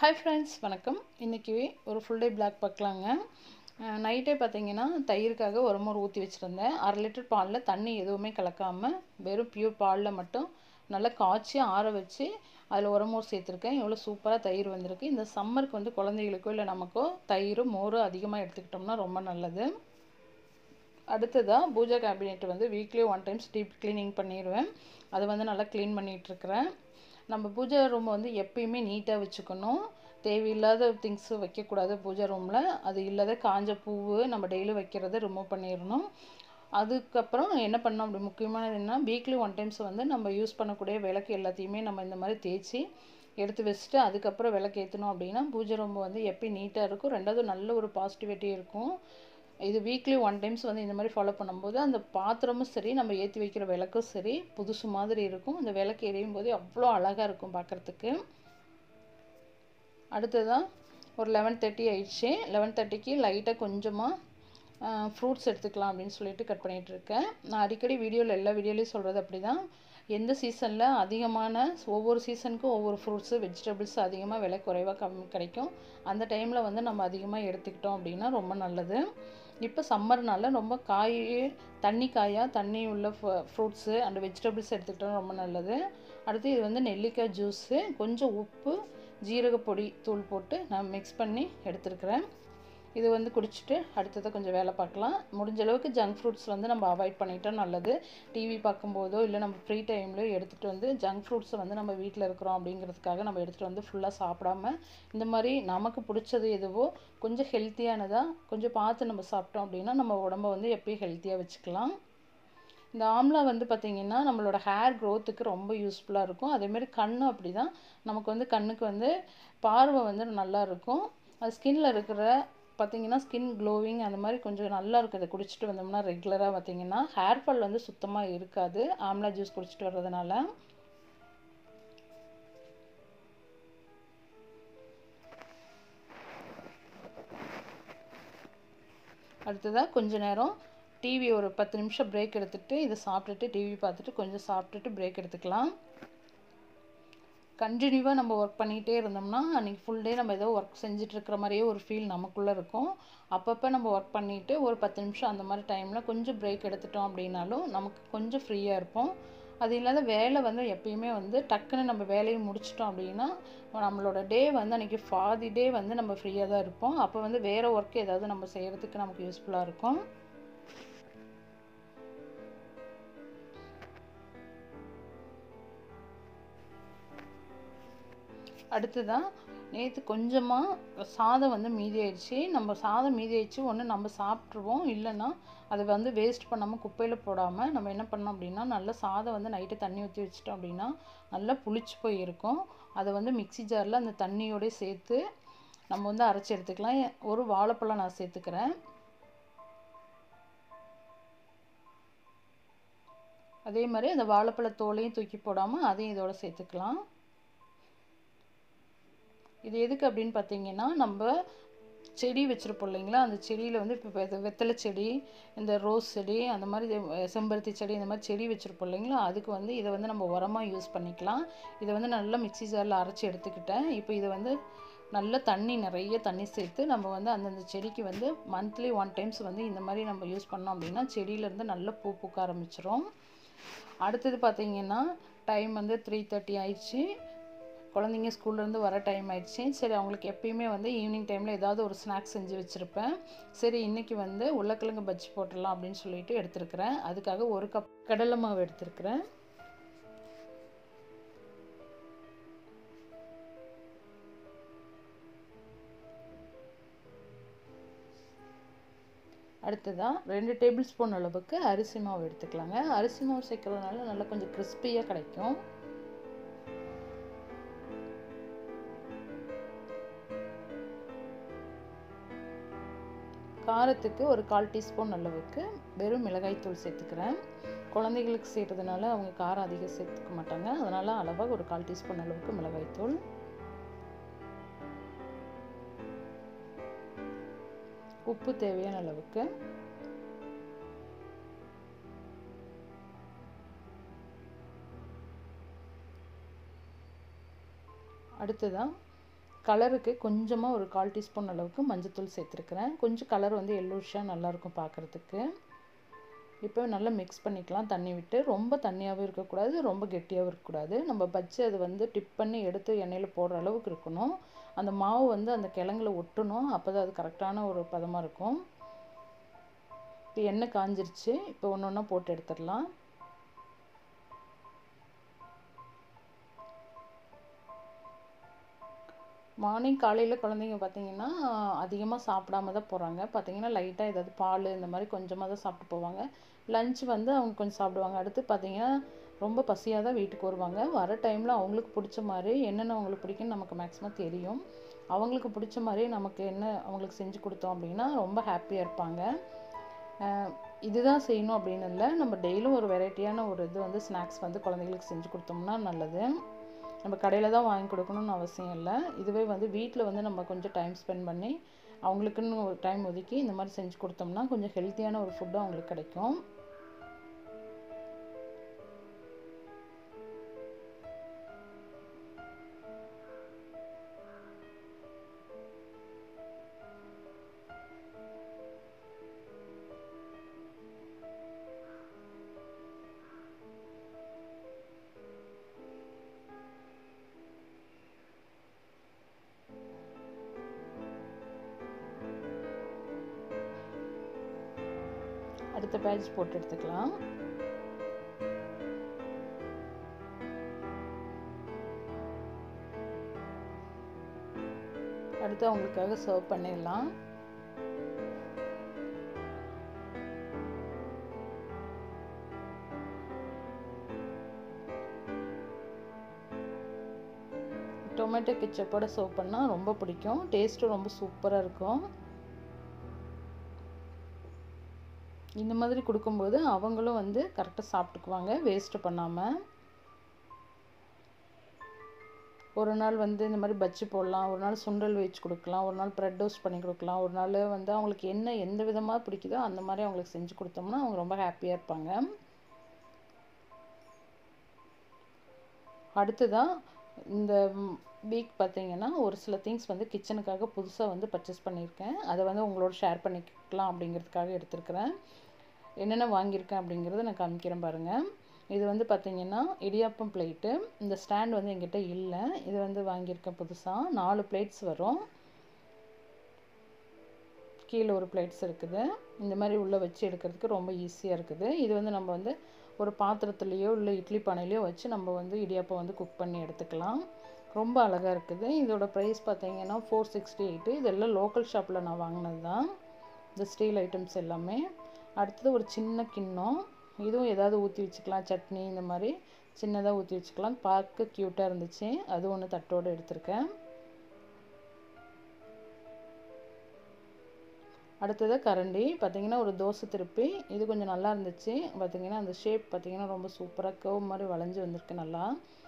hi friends வணக்கம் இன்றைக்கி ஒரு ஃபுல் டே பிளாக் பார்க்கலாங்க நைட்டே பார்த்தீங்கன்னா தயிருக்காக ஒரு மோர் ஊற்றி வச்சுருந்தேன் அரை லிட்டர் பாலில் தண்ணி எதுவுமே கலக்காமல் வெறும் பியூர் பாலில் மட்டும் நல்லா காய்ச்சி ஆற வச்சு அதில் ஒரு மோர் சேர்த்துருக்கேன் எவ்வளோ சூப்பராக தயிர் வந்திருக்கு இந்த சம்மருக்கு வந்து குழந்தைகளுக்கோ இல்லை நமக்கோ தயிர் மோர் அதிகமாக எடுத்துக்கிட்டோம்னா ரொம்ப நல்லது அடுத்ததாக பூஜா கேபினெட் வந்து weekly one times deep cleaning பண்ணிடுவேன் அதை வந்து நல்லா க்ளீன் பண்ணிகிட்ருக்கிறேன் நம்ம பூஜா ரூமை வந்து எப்பயுமே நீட்டாக வச்சுக்கணும் தேவையில்லாத திங்ஸு வைக்கக்கூடாது பூஜா ரூமில் அது இல்லாத காஞ்ச பூவு நம்ம டெய்லி வைக்கிறத ரிமூவ் பண்ணிடணும் அதுக்கப்புறம் என்ன பண்ணோம் அப்படி முக்கியமானது என்ன வீக்லி ஒன் டைம்ஸ் வந்து நம்ம யூஸ் பண்ணக்கூடிய விளக்கு எல்லாத்தையுமே நம்ம இந்த மாதிரி தேய்ச்சி எடுத்து வச்சுட்டு அதுக்கப்புறம் விளக்கு ஏற்றணும் அப்படின்னா பூஜை ரூம் வந்து எப்பயும் நீட்டாக இருக்கும் ரெண்டாவது நல்ல ஒரு பாசிட்டிவிட்டி இருக்கும் இது வீக்லி ஒன் டைம்ஸ் வந்து இந்த மாதிரி ஃபாலோ பண்ணும்போது அந்த பாத்திரமும் சரி நம்ம ஏற்றி வைக்கிற விளக்கும் சரி புதுசு மாதிரி இருக்கும் அந்த விளக்கு எரியும் போது அவ்வளோ அழகாக இருக்கும் பார்க்குறதுக்கு அடுத்ததாக ஒரு லெவன் தேர்ட்டி ஆயிடுச்சு லெவன் தேர்ட்டிக்கு லைட்டாக கொஞ்சமாக ஃப்ரூட்ஸ் எடுத்துக்கலாம் அப்படின்னு சொல்லிட்டு கட் பண்ணிகிட்ருக்கேன் நான் அடிக்கடி வீடியோவில் எல்லா வீடியோலையும் சொல்கிறது அப்படி தான் எந்த சீசனில் அதிகமான ஒவ்வொரு சீசனுக்கும் ஒவ்வொரு ஃப்ரூட்ஸு வெஜிடபிள்ஸ் அதிகமாக விலை குறைவாக கம் கிடைக்கும் அந்த டைமில் வந்து நம்ம அதிகமாக எடுத்துக்கிட்டோம் அப்படின்னா ரொம்ப நல்லது இப்போ சம்மர்னால ரொம்ப காய் தண்ணி காயாக தண்ணி உள்ள ஃப்ரூட்ஸு அண்ட் வெஜிடபிள்ஸ் எடுத்துக்கிட்டோம் ரொம்ப நல்லது அடுத்து இது வந்து நெல்லிக்காய் ஜூஸு கொஞ்சம் உப்பு ஜீரகப்பொடி தூள் போட்டு நான் மிக்ஸ் பண்ணி எடுத்துருக்கிறேன் இது வந்து குடிச்சிட்டு அடுத்ததை கொஞ்சம் வேலை பார்க்கலாம் முடிஞ்ச அளவுக்கு ஜங்க் ஃப்ரூட்ஸ் வந்து நம்ம அவாய்ட் பண்ணிட்டா நல்லது டிவி பார்க்கும்போதோ இல்லை நம்ம ஃப்ரீ டைம்லையோ எடுத்துகிட்டு வந்து ஜங்க் ஃப்ரூட்ஸை வந்து நம்ம வீட்டில் இருக்கிறோம் அப்படிங்கிறதுக்காக நம்ம எடுத்துகிட்டு வந்து ஃபுல்லாக சாப்பிடாம இந்த மாதிரி நமக்கு பிடிச்சது எதுவோ கொஞ்சம் ஹெல்த்தியானதாக கொஞ்சம் பார்த்து நம்ம சாப்பிட்டோம் அப்படின்னா நம்ம உடம்ப வந்து எப்பயும் ஹெல்த்தியாக வச்சுக்கலாம் இந்த ஆம்லா வந்து பார்த்திங்கன்னா நம்மளோட ஹேர் க்ரோத்துக்கு ரொம்ப யூஸ்ஃபுல்லாக இருக்கும் அதேமாரி கண் அப்படி தான் நமக்கு வந்து கண்ணுக்கு வந்து பார்வை வந்து நல்லா இருக்கும் அது ஸ்கின்னில் இருக்கிற பார்த்திங்கன்னா ஸ்கின் க்ளோவிங் அந்த மாதிரி கொஞ்சம் நல்லா இருக்கும் இதை குடிச்சிட்டு வந்தோம்னா ரெகுலராக பார்த்திங்கன்னா ஹேர் ஃபால் வந்து சுத்தமாக இருக்காது ஆம்லா ஜூஸ் குடிச்சிட்டு வர்றதுனால அடுத்ததாக கொஞ்ச நேரம் டிவி ஒரு பத்து நிமிஷம் பிரேக் எடுத்துகிட்டு இதை சாப்பிட்டுட்டு டிவி பார்த்துட்டு கொஞ்சம் சாப்பிட்டுட்டு பிரேக் எடுத்துக்கலாம் கண்டினியூவாக நம்ம ஒர்க் பண்ணிகிட்டே இருந்தோம்னா அன்றைக்கி ஃபுல் டே நம்ம ஏதோ ஒர்க் செஞ்சிட்ருக்கிற மாதிரியே ஒரு ஃபீல் நமக்குள்ளே இருக்கும் அப்பப்போ நம்ம ஒர்க் பண்ணிவிட்டு ஒரு பத்து நிமிஷம் அந்த மாதிரி டைமில் கொஞ்சம் பிரேக் எடுத்துட்டோம் அப்படின்னாலும் நமக்கு கொஞ்சம் ஃப்ரீயாக இருப்போம் அது இல்லாத வேலை வந்து எப்பயுமே வந்து டக்குன்னு நம்ம வேலையை முடிச்சிட்டோம் அப்படின்னா நம்மளோட டே வந்து அன்றைக்கி பாதி டே வந்து நம்ம ஃப்ரீயாக தான் இருப்போம் அப்போ வந்து வேறு ஒர்க் ஏதாவது நம்ம செய்கிறதுக்கு நமக்கு யூஸ்ஃபுல்லாக இருக்கும் அடுத்ததான் நேற்று கொஞ்சமாக சாதம் வந்து மீதி ஆயிடுச்சு நம்ம சாதம் மீதி ஆயிடுச்சு ஒன்று நம்ம சாப்பிட்ருவோம் இல்லைன்னா அதை வந்து வேஸ்ட் பண்ணாமல் குப்பையில் போடாமல் நம்ம என்ன பண்ணோம் அப்படின்னா நல்ல சாதம் வந்து நைட்டு தண்ணி ஊற்றி வச்சிட்டோம் அப்படின்னா நல்லா புளிச்சு போய் இருக்கும் அதை வந்து மிக்சி ஜாரில் அந்த தண்ணியோடய சேர்த்து நம்ம வந்து அரைச்சி எடுத்துக்கலாம் ஒரு வாழைப்பழம் நான் சேர்த்துக்கிறேன் அதே மாதிரி அந்த வாழைப்பழத்தோலையும் தூக்கி போடாமல் அதையும் இதோட சேர்த்துக்கலாம் இது எதுக்கு அப்படின்னு பார்த்தீங்கன்னா நம்ம செடி வச்சுருப்போம் இல்லைங்களா அந்த செடியில் வந்து இப்போ வெத்தலை செடி இந்த ரோஸ் செடி அந்த மாதிரி செம்பருத்தி செடி இந்த மாதிரி செடி வச்சுருப்போம் இல்லைங்களா அதுக்கு வந்து இதை வந்து நம்ம உரமாக யூஸ் பண்ணிக்கலாம் இதை வந்து நல்லா மிக்சி ஜாரில் அரைச்சி எடுத்துக்கிட்டேன் இப்போ இதை வந்து நல்ல தண்ணி நிறைய தண்ணி சேர்த்து நம்ம வந்து அந்தந்த செடிக்கு வந்து மந்த்லி ஒன் டைம்ஸ் வந்து இந்த மாதிரி நம்ம யூஸ் பண்ணோம் அப்படின்னா செடியிலேருந்து நல்ல பூ பூக்க ஆரம்பிச்சிரும் அடுத்தது பார்த்திங்கன்னா டைம் வந்து த்ரீ தேர்ட்டி ஆயிடுச்சு குழந்தைங்க ஸ்கூல்லேருந்து வர டைம் ஆயிடுச்சு சரி அவங்களுக்கு எப்பயுமே வந்து ஈவினிங் டைமில் ஏதாவது ஒரு ஸ்நாக்ஸ் செஞ்சு வச்சுருப்பேன் சரி இன்றைக்கி வந்து உருளைக்கிழங்கு பஜ்ஜி போட்டுடலாம் அப்படின்னு சொல்லிட்டு எடுத்துருக்கிறேன் அதுக்காக ஒரு கப் கடலை மாவு எடுத்துருக்கிறேன் அடுத்ததாக ரெண்டு டேபிள் ஸ்பூன் அளவுக்கு அரிசி மாவு எடுத்துக்கலாங்க அரிசி மாவு சேர்க்கறதுனால நல்லா கொஞ்சம் கிறிஸ்பியாக கிடைக்கும் காரத்துக்கு ஒரு கால் டீஸ்பூன் அளவுக்கு வெறும் மிளகாய்த்தூள் சேர்த்துக்கிறேன் குழந்தைகளுக்கு செய்கிறதுனால அவங்க காரம் அதிகம் சேர்த்துக்க மாட்டாங்க அதனால் அளவாக ஒரு கால் டீஸ்பூன் அளவுக்கு மிளகாய்த்தூள் உப்பு தேவையான அளவுக்கு அடுத்ததாக கலருக்கு கொஞ்சமாக ஒரு கால் டீஸ்பூன் அளவுக்கு மஞ்சத்தூள் சேர்த்துருக்குறேன் கொஞ்சம் கலர் வந்து எல்லோஷாக நல்லாயிருக்கும் பார்க்குறதுக்கு இப்போ நல்லா மிக்ஸ் பண்ணிக்கலாம் தண்ணி விட்டு ரொம்ப தண்ணியாகவும் இருக்கக்கூடாது ரொம்ப கெட்டியாகவும் இருக்கக்கூடாது நம்ம பஜ்ஜி அது வந்து டிப் பண்ணி எடுத்து எண்ணெயில் போடுற அளவுக்கு இருக்கணும் அந்த மாவு வந்து அந்த கிழங்குல ஒட்டணும் அப்போ தான் அது கரெக்டான ஒரு பதமாக இருக்கும் இப்போ எண்ணெய் காஞ்சிருச்சு இப்போ ஒன்று ஒன்றா போட்டு எடுத்துடலாம் மார்னிங் காலையில் குழந்தைங்க பார்த்தீங்கன்னா அதிகமாக சாப்பிடாம தான் போகிறாங்க பார்த்தீங்கன்னா லைட்டாக ஏதாவது பால் இந்த மாதிரி கொஞ்சமாக தான் சாப்பிட்டு போவாங்க லஞ்ச் வந்து அவங்க கொஞ்சம் சாப்பிடுவாங்க அடுத்து பார்த்தீங்கன்னா ரொம்ப பசியாக தான் வீட்டுக்கு வருவாங்க வர டைமில் அவங்களுக்கு பிடிச்ச மாதிரி என்னென்ன அவங்களுக்கு பிடிக்குன்னு நமக்கு மேக்ஸிமம் தெரியும் அவங்களுக்கு பிடிச்ச மாதிரி நமக்கு என்ன அவங்களுக்கு செஞ்சு கொடுத்தோம் அப்படின்னா ரொம்ப ஹாப்பியாக இருப்பாங்க இதுதான் செய்யணும் அப்படின்னு இல்லை நம்ம டெய்லியும் ஒரு வெரைட்டியான ஒரு இது வந்து ஸ்நாக்ஸ் வந்து குழந்தைங்களுக்கு செஞ்சு கொடுத்தோம்னா நல்லது நம்ம கடையில் தான் வாங்கி கொடுக்கணும்னு அவசியம் இல்லை இதுவே வந்து வீட்டில் வந்து நம்ம கொஞ்சம் டைம் ஸ்பெண்ட் பண்ணி அவங்களுக்குன்னு ஒரு டைம் ஒதுக்கி இந்த மாதிரி செஞ்சு கொடுத்தோம்னா கொஞ்சம் ஹெல்த்தியான ஒரு ஃபுட்டும் அவங்களுக்கு கிடைக்கும் அடுத்த பேட்ச் போட்டு எடுத்துக்கலாம் அடுத்து அவங்களுக்காக சர்வ் பண்ணிடலாம் டொமேட்டோ கிச்சப்போட சர்வ் பண்ணால் ரொம்ப பிடிக்கும் டேஸ்ட்டும் ரொம்ப சூப்பராக இருக்கும் இந்த மாதிரி கொடுக்கும்போது அவங்களும் வந்து கரெக்டாக சாப்பிட்டுக்குவாங்க வேஸ்ட்டு பண்ணாமல் ஒரு நாள் வந்து இந்த மாதிரி பஜ்ஜி போடலாம் ஒரு நாள் சுண்டல் வச்சு கொடுக்கலாம் ஒரு நாள் ப்ரெட் டோஸ்ட் பண்ணி கொடுக்கலாம் ஒரு நாள் வந்து அவங்களுக்கு என்ன எந்த விதமாக பிடிக்குதோ அந்த மாதிரி அவங்களுக்கு செஞ்சு கொடுத்தோம்னா அவங்க ரொம்ப ஹாப்பியாக இருப்பாங்க அடுத்ததான் இந்த வீக் பார்த்தீங்கன்னா ஒரு சில திங்ஸ் வந்து கிச்சனுக்காக புதுசாக வந்து பர்ச்சேஸ் பண்ணியிருக்கேன் அதை வந்து உங்களோட ஷேர் பண்ணிக்கலாம் அப்படிங்கிறதுக்காக எடுத்துருக்கிறேன் என்னென்ன வாங்கியிருக்கேன் அப்படிங்கிறத நான் காமிக்கிறேன் பாருங்கள் இது வந்து பார்த்திங்கன்னா இடியாப்பம் பிளேட்டு இந்த ஸ்டாண்ட் வந்து எங்கிட்ட இல்லை இது வந்து வாங்கியிருக்கேன் புதுசாக நாலு பிளேட்ஸ் வரும் கீழே ஒரு பிளேட்ஸ் இருக்குது இந்த மாதிரி உள்ளே வச்சு எடுக்கிறதுக்கு ரொம்ப ஈஸியாக இருக்குது இது வந்து நம்ம வந்து ஒரு பாத்திரத்துலேயோ இல்லை இட்லி பானையிலையோ வச்சு நம்ம வந்து இடியாப்பம் வந்து குக் பண்ணி எடுத்துக்கலாம் ரொம்ப அழகாக இருக்குது இதோட ப்ரைஸ் பார்த்தீங்கன்னா ஃபோர் சிக்ஸ்டி எயிட்டு இதெல்லாம் லோக்கல் ஷாப்பில் நான் வாங்கினது தான் இந்த ஸ்டீல் ஐட்டம்ஸ் எல்லாமே அடுத்தது ஒரு சின்ன கிண்ணம் இதுவும் ஏதாவது ஊற்றி வச்சுக்கலாம் சட்னி இந்த மாதிரி சின்னதாக ஊற்றி வச்சுக்கலாம் பார்க்க க்யூட்டாக இருந்துச்சு அது ஒன்று தட்டோடு எடுத்திருக்கேன் அடுத்தது கரண்டி பார்த்திங்கன்னா ஒரு தோசை திருப்பி இது கொஞ்சம் நல்லா இருந்துச்சு பார்த்திங்கன்னா அந்த ஷேப் பார்த்திங்கன்னா ரொம்ப சூப்பராக கர்வ் மாதிரி வளைஞ்சு வந்திருக்கு நல்லா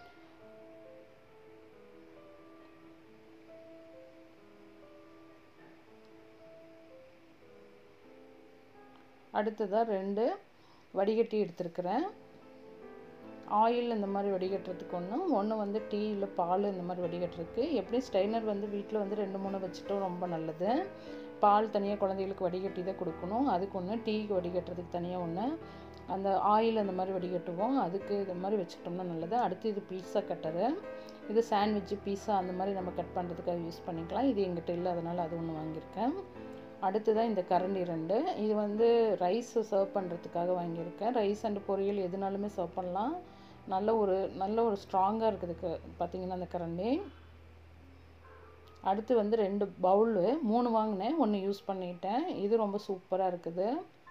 அடுத்ததாக ரெண்டு வடிகட்டி எடுத்துருக்கிறேன் ஆயில் இந்த மாதிரி வடிகட்டுறதுக்கு ஒன்று ஒன்று வந்து டீ இல்லை பால் இந்த மாதிரி வடிகட்டுறதுக்கு எப்படியும் ஸ்ட்ரைனர் வந்து வீட்டில் வந்து ரெண்டு மூணு வச்சுட்டோம் ரொம்ப நல்லது பால் தனியாக குழந்தைகளுக்கு வடிகட்டி தான் கொடுக்கணும் அதுக்கு ஒன்று டீக்கு வடிகட்டுறதுக்கு தனியாக ஒன்று அந்த ஆயில் அந்த மாதிரி வடிகட்டுவோம் அதுக்கு இது மாதிரி வச்சுக்கிட்டோம்னா நல்லது அடுத்து இது பீஸா கட்டரு இது சாண்ட்விட்சு பீஸா அந்த மாதிரி நம்ம கட் பண்ணுறதுக்காக யூஸ் பண்ணிக்கலாம் இது எங்கிட்ட இல்லை அதனால் அது ஒன்று வாங்கியிருக்கேன் அடுத்ததான் இந்த கரண்டி ரெண்டு இது வந்து ரைஸ் சர்வ் பண்ணுறதுக்காக வாங்கியிருக்கேன் ரைஸ் அண்ட் பொரியல் எதுனாலுமே சர்வ் பண்ணலாம் நல்ல ஒரு நல்ல ஒரு ஸ்ட்ராங்காக இருக்குதுக்கு பார்த்தீங்கன்னா அந்த கரண்டி அடுத்து வந்து ரெண்டு பவுலு மூணு வாங்கினேன் ஒன்று யூஸ் பண்ணிட்டேன் இது ரொம்ப சூப்பராக இருக்குது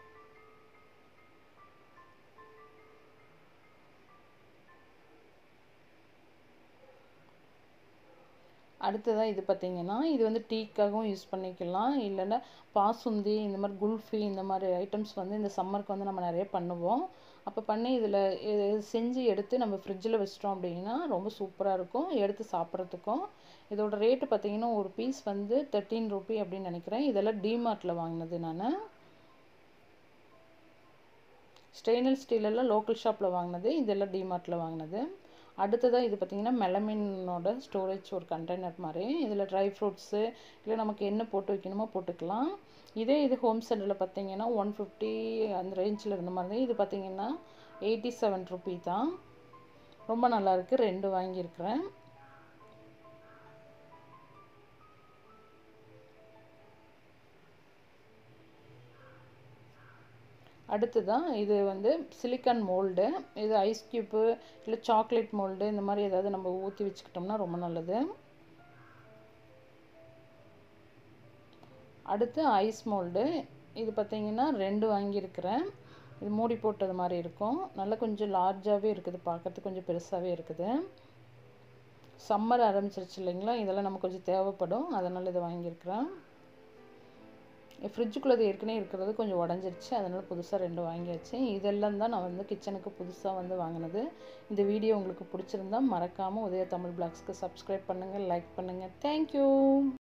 அடுத்ததாக இது பார்த்திங்கன்னா இது வந்து டீக்காகவும் யூஸ் பண்ணிக்கலாம் இல்லைன்னா பாசுந்தி இந்த மாதிரி குல்ஃபி இந்த மாதிரி ஐட்டம்ஸ் வந்து இந்த சம்மருக்கு வந்து நம்ம நிறைய பண்ணுவோம் அப்போ பண்ணி இதில் இது செஞ்சு எடுத்து நம்ம ஃப்ரிட்ஜில் வச்சிட்டோம் அப்படின்னா ரொம்ப சூப்பராக இருக்கும் எடுத்து சாப்பிட்றதுக்கும் இதோட ரேட்டு பார்த்திங்கன்னா ஒரு பீஸ் வந்து தேர்ட்டீன் ருபி அப்படின்னு நினைக்கிறேன் இதெல்லாம் டிமார்ட்டில் வாங்கினது நான் ஸ்டெயின்லெஸ் ஸ்டீலெல்லாம் லோக்கல் ஷாப்பில் வாங்கினது இதெல்லாம் டிமார்ட்டில் வாங்கினது அடுத்ததாக இது பார்த்திங்கன்னா மெலமினோட ஸ்டோரேஜ் ஒரு கண்டெய்னர் மாதிரி இதில் ட்ரை ஃப்ரூட்ஸு இல்லை நமக்கு என்ன போட்டு வைக்கணுமோ போட்டுக்கலாம் இதே இது ஹோம் சென்டரில் பார்த்தீங்கன்னா ஒன் ஃபிஃப்டி அந்த ரேஞ்சில் இருந்த மாதிரி தான் இது பார்த்தீங்கன்னா எயிட்டி செவன் ருபி தான் ரொம்ப நல்லாயிருக்கு ரெண்டு வாங்கியிருக்கிறேன் அடுத்ததான் இது வந்து சிலிக்கான் மோல்டு இது ஐஸ் க்யூப்பு இல்லை சாக்லேட் மோல்டு இந்த மாதிரி ஏதாவது நம்ம ஊற்றி வச்சுக்கிட்டோம்னா ரொம்ப நல்லது அடுத்து ஐஸ் மோல்டு இது பார்த்திங்கன்னா ரெண்டு வாங்கியிருக்கிறேன் இது மூடி போட்டது மாதிரி இருக்கும் நல்லா கொஞ்சம் லார்ஜாகவே இருக்குது பார்க்குறதுக்கு கொஞ்சம் பெருசாகவே இருக்குது சம்மர் ஆரம்பிச்சிருச்சு இல்லைங்களா இதெல்லாம் நமக்கு கொஞ்சம் தேவைப்படும் அதனால் இதை வாங்கியிருக்கிறேன் ஃப்ரிட்ஜுக்குள்ளே ஏற்கனவே இருக்கிறது கொஞ்சம் உடஞ்சிருச்சு அதனால் புதுசாக ரெண்டு வாங்கியாச்சு இதெல்லாம் தான் நான் வந்து கிச்சனுக்கு புதுசாக வந்து வாங்கினது இந்த வீடியோ உங்களுக்கு பிடிச்சிருந்தா மறக்காமல் உதய தமிழ் பிளாக்ஸ்க்கு சப்ஸ்கிரைப் பண்ணுங்கள் லைக் பண்ணுங்கள் தேங்க்யூ